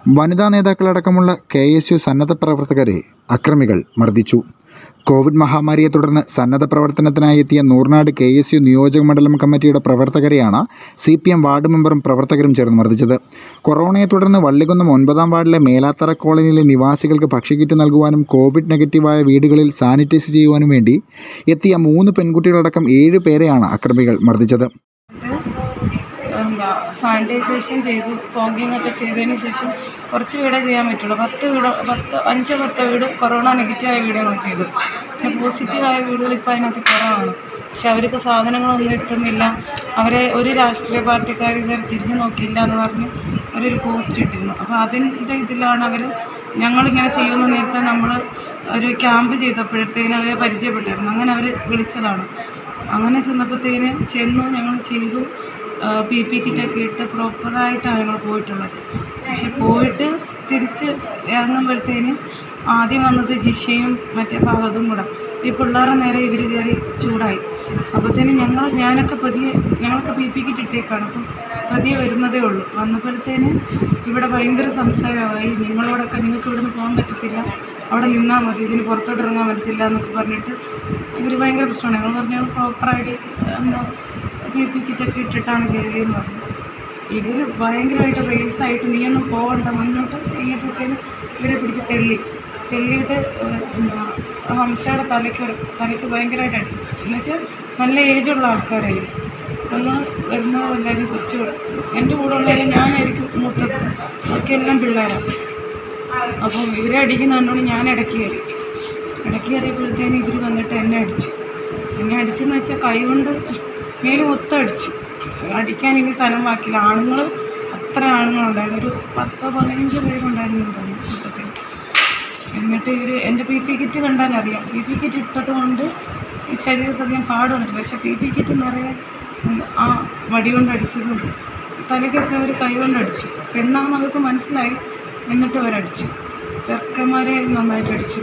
വനിതാ നേതാക്കളടക്കമുള്ള K S U സന്നദ്ധ പ്രവർത്തകരെ അക്രമികൾ മർദ്ദിച്ചു കോവിഡ് മഹാമാരിയെ തുടർന്ന് സന്നദ്ധ പ്രവർത്തനത്തിനായി എത്തിയ നൂർനാട് കെ എസ് യു നിയോജക മണ്ഡലം കമ്മിറ്റിയുടെ പ്രവർത്തകരെയാണ് സി പി എം വാർഡ് മെമ്പറും പ്രവർത്തകരും ചേർന്ന് മർദ്ദിച്ചത് കൊറോണയെ തുടർന്ന് വള്ളികുന്നം ഒൻപതാം വാർഡിലെ മേലാത്തറ കോളനിയിലെ നിവാസികൾക്ക് ഭക്ഷ്യക്കിറ്റ് നൽകുവാനും കോവിഡ് നെഗറ്റീവായ വീടുകളിൽ സാനിറ്റൈസ് ചെയ്യുവാനും വേണ്ടി എത്തിയ മൂന്ന് പെൺകുട്ടികളടക്കം ഏഴ് പേരെയാണ് അക്രമികൾ മർദ്ദിച്ചത് എന്താ സാനിറ്റൈസേഷൻ ചെയ്തു ഫോഗിങ് ഒക്കെ ചെയ്തതിന് ശേഷം കുറച്ച് വീടേ ചെയ്യാൻ പറ്റുള്ളൂ പത്ത് വീട് പത്ത് അഞ്ച് പത്ത് വീട് കൊറോണ നെഗറ്റീവായ വീടുകൾ ചെയ്തു പിന്നെ പോസിറ്റീവായ വീടുകൾ ഇപ്പോൾ അതിനകത്ത് കുറവാണ് പക്ഷെ അവർക്ക് സാധനങ്ങളൊന്നും എത്തുന്നില്ല അവരെ ഒരു രാഷ്ട്രീയ പാർട്ടിക്കാർ ഇതുവരെ തിരിഞ്ഞു നോക്കിയില്ല എന്ന് പറഞ്ഞ് അവരൊരു പോസ്റ്റ് ഇട്ടിരുന്നു അപ്പോൾ അതിൻ്റെ ഇതിലാണ് അവർ ഞങ്ങളിങ്ങനെ ചെയ്യുന്ന നേരത്തെ നമ്മൾ ഒരു ക്യാമ്പ് ചെയ്തപ്പോഴത്തേനും അവരെ പരിചയപ്പെട്ടായിരുന്നു അങ്ങനെ അവർ വിളിച്ചതാണ് അങ്ങനെ ചെന്നപ്പോഴത്തേന് ചെന്നു ഞങ്ങൾ ചെയ്തു പി പി കിറ്റൊക്കെ ഇട്ട് പ്രോപ്പറായിട്ടാണ് ഞങ്ങൾ പോയിട്ടുള്ളത് പക്ഷെ പോയിട്ട് തിരിച്ച് ഇറങ്ങുമ്പോഴത്തേന് ആദ്യം വന്നത് ജിഷയും മറ്റേ ഫഹദും കൂടെ ഈ പിള്ളേരുടെ നേരെ ഇവർ കയറി ചൂടായി അപ്പോഴത്തേന് ഞങ്ങൾ ഞാനൊക്കെ പതിയെ ഞങ്ങളൊക്കെ പി പി കിറ്റ് ഇട്ടേക്കാണ് അപ്പം പതിയെ വരുന്നതേ ഉള്ളൂ വന്നപ്പോഴത്തേന് ഇവിടെ ഭയങ്കര സംസാരമായി നിങ്ങളോടൊക്കെ നിങ്ങൾക്ക് ഇവിടുന്ന് പോകാൻ പറ്റത്തില്ല അവിടെ നിന്നാൽ മതി ഇതിന് പുറത്തോട്ട് ഇറങ്ങാൻ പറ്റത്തില്ല എന്നൊക്കെ പറഞ്ഞിട്ട് ഇവർ ഭയങ്കര പ്രശ്നമാണ് ഞങ്ങൾ പറഞ്ഞു പ്രോപ്പറായിട്ട് എന്താ പി പി കിറ്റൊക്കെ ഇട്ടിട്ടാണ് കയറിയെന്ന് പറഞ്ഞു ഇവർ ഭയങ്കരമായിട്ട് റേസായിട്ട് നീയൊന്നും പോകണ്ട മുന്നോട്ട് കഴിഞ്ഞപ്പോഴത്തേന് ഇവരെ പിടിച്ച് തെള്ളി തെള്ളിയിട്ട് ഏഹ്, എന്താ ഹംസയുടെ തലയ്ക്ക് ഒരു- തലയ്ക്ക് ഭയങ്കരമായിട്ട് അടിച്ചു എന്നുവെച്ചാൽ നല്ല ഏജുള്ള ആൾക്കാരായിരുന്നു നമ്മൾ വരുന്നതെല്ലാവരും കൊച്ചു എൻ്റെ കൂടെ ഉള്ളവരും ഞാനായിരിക്കും മൂത്തത് ബാക്കിയെല്ലാം പിള്ളേരാണ് അപ്പം ഇവരെ അടിക്കുന്ന കണ്ടോണ്ട് ഞാൻ ഇടയ്ക്ക് കയറി ഇടയ്ക്ക് കയറിയപ്പോഴത്തേന് ഇവർ വന്നിട്ട് എന്നെ അടിച്ചു എന്നെ അടിച്ചെന്ന് വെച്ചാൽ കൈ കൊണ്ട് മേല് മൊത്തം അടിച്ചു അടിക്കാൻ ഇനി സ്ഥലം ബാക്കിയില്ല ആണുങ്ങൾ അത്ര ആണുങ്ങളുണ്ടായിരുന്നു ഒരു പത്തോ പതിനഞ്ച് പേരുണ്ടായിരുന്നു എന്ന് തോന്നുന്നു മൊത്തത്തിൽ എന്നിട്ട് ഇവർ എൻ്റെ പി പി കിറ്റ് കണ്ടാൽ അറിയാം പി പി കിറ്റ് ഇട്ടത് കൊണ്ട് ഈ ശരീരത്തിൽ അധികം പാട് വന്നിട്ടില്ല പക്ഷേ പി പി കിറ്റ് നിറയെ ഉം, ആ വടി കൊണ്ട് അടിച്ചതും തലയ്ക്കൊക്കെ അവർ കൈ കൊണ്ട് അടിച്ചു പെണ്ണാണെന്ന് അവർക്ക് മനസ്സിലായി എന്നിട്ട് അവരടിച്ചു ചെറുക്കന്മാരെ നന്നായിട്ട് അടിച്ചു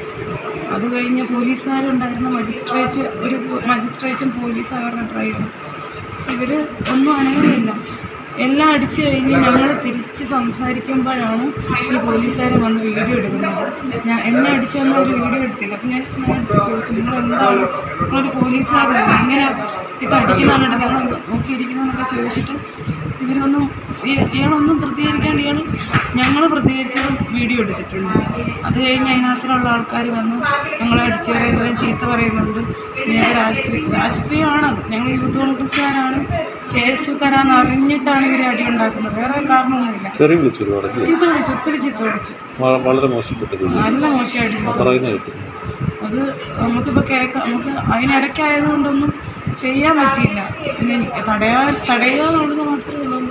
അത് കഴിഞ്ഞ് പോലീസുകാരുണ്ടായിരുന്ന മജിസ്ട്രേറ്റ് ഒരു പോ- മജിസ്ട്രേറ്റും പോലീസ് അവരുടെ ഡ്രൈവറും പക്ഷെ ഇവർ ഒന്നും അണയുന്നില്ല എല്ലാം അടിച്ചു കഴിഞ്ഞ് ഞങ്ങൾ തിരിച്ച് സംസാരിക്കുമ്പോഴാണ് ഈ പോലീസുകാർ വന്ന് വീഡിയോ എടുക്കുന്നത് ഞാൻ എന്നെ അടിച്ചെന്ന ഒരു വീഡിയോ എടുത്തില്ല അപ്പം ഞാൻ ഞാൻ ചോദിച്ചു നിങ്ങൾ എന്താണ് നിങ്ങളൊരു പോലീസുകാരല്ല എങ്ങനെ ഇട്ട് അടിക്കുന്നതാണ് ഞങ്ങൾ നോക്കിയിരിക്കുന്നതെന്നൊക്കെ ചോദിച്ചിട്ട് ഇവരൊന്നും ഈ- ഇയാളൊന്നും പ്രതികരിക്കാണ്ട് ഇയാൾ ഞങ്ങൾ പ്രതികരിച്ചതും വീഡിയോ എടുത്തിട്ടുണ്ട് അത് കഴിഞ്ഞ് അതിനകത്തുള്ള ആൾക്കാർ വന്ന് ഞങ്ങളെ അടിച്ചു പറയുന്നതും ചീത്ത പറയുന്നുണ്ട് ഞങ്ങൾ രാഷ്ട്രീയ രാഷ്ട്രീയമാണത് ഞങ്ങൾ യൂത്ത് കോൺഗ്രസ്സുകാരാണ് കെ എസ് യുക്കാരാന്ന് അറിഞ്ഞിട്ടാണ് ഇവർ അടി ഉണ്ടാക്കുന്നത് വേറെ കാരണമൊന്നുമില്ല ചെറിയ വിളിച്ചു തുടങ്ങി ചീത്ത വിളിച്ചു ഒത്തിരി ചീത്ത വിളിച്ചു വളരെ മോശപ്പെട്ടത് നല്ല മോശമായിട്ട് ചീത്ത പറയുന്ന കേട്ടു അത് നമുക്കിപ്പോൾ കേൾക്കാം നമുക്ക് അതിനിടയ്ക്കായതുകൊണ്ടൊന്നും ചെയ്യാൻ പറ്റിയില്ല ഇനി തടയാ തടയുക എന്നുള്ളത് മാത്രമേ ഉള്ളൂ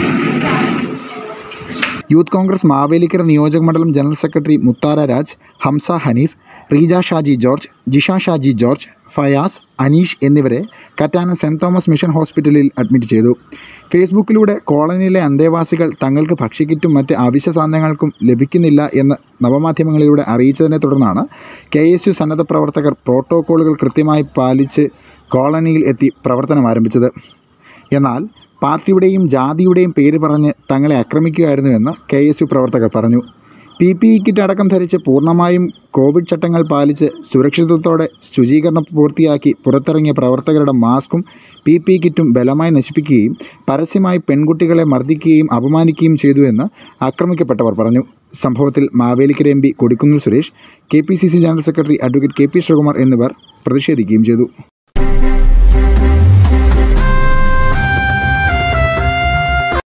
യൂത്ത് കോൺഗ്രസ് മാവേലിക്കര നിയോജക മണ്ഡലം ജനറൽ സെക്രട്ടറി മുത്താര രാജ് ഹംസ ഹനീഫ് റീജ ഷാജി ജോർജ് ജിഷ ഷാജി ജോർജ് ഫയാസ് അനീഷ് എന്നിവരെ കറ്റാനം സെൻറ് തോമസ് മിഷൻ ഹോസ്പിറ്റലിൽ അഡ്മിറ്റ് ചെയ്തു ഫേസ്ബുക്കിലൂടെ കോളനിയിലെ അന്തേവാസികൾ തങ്ങൾക്ക് ഭക്ഷ്യക്കിറ്റും മറ്റ് അവശ്യ സാധനങ്ങൾക്കും ലഭിക്കുന്നില്ല എന്ന് നവമാധ്യമങ്ങളിലൂടെ അറിയിച്ചതിനെ തുടർന്നാണ് കെ എസ് യു സന്നദ്ധ പ്രവർത്തകർ പ്രോട്ടോക്കോളുകൾ കൃത്യമായി പാലിച്ച് കോളനിയിൽ എത്തി പ്രവർത്തനം ആരംഭിച്ചത് എന്നാൽ പാർട്ടിയുടെയും ജാതിയുടെയും പേര് പറഞ്ഞ് തങ്ങളെ ആക്രമിക്കുകയായിരുന്നുവെന്ന് കെ എസ് യു പ്രവർത്തകർ പറഞ്ഞു പി പി ഇ കിറ്റ് അടക്കം ധരിച്ച് പൂർണ്ണമായും കോവിഡ് ചട്ടങ്ങൾ പാലിച്ച് സുരക്ഷിതത്വത്തോടെ ശുചീകരണം പൂർത്തിയാക്കി പുറത്തിറങ്ങിയ പ്രവർത്തകരുടെ മാസ്കും പി പി ഇ കിറ്റും ബലമായി നശിപ്പിക്കുകയും പരസ്യമായി പെൺകുട്ടികളെ മർദ്ദിക്കുകയും അപമാനിക്കുകയും ചെയ്തുവെന്ന് ആക്രമിക്കപ്പെട്ടവർ പറഞ്ഞു സംഭവത്തിൽ Mavelikkara M P Kodikunnil Suresh K P C C general secretary advocate K P Sreekumar എന്നിവർ പ്രതിഷേധിക്കുകയും ചെയ്തു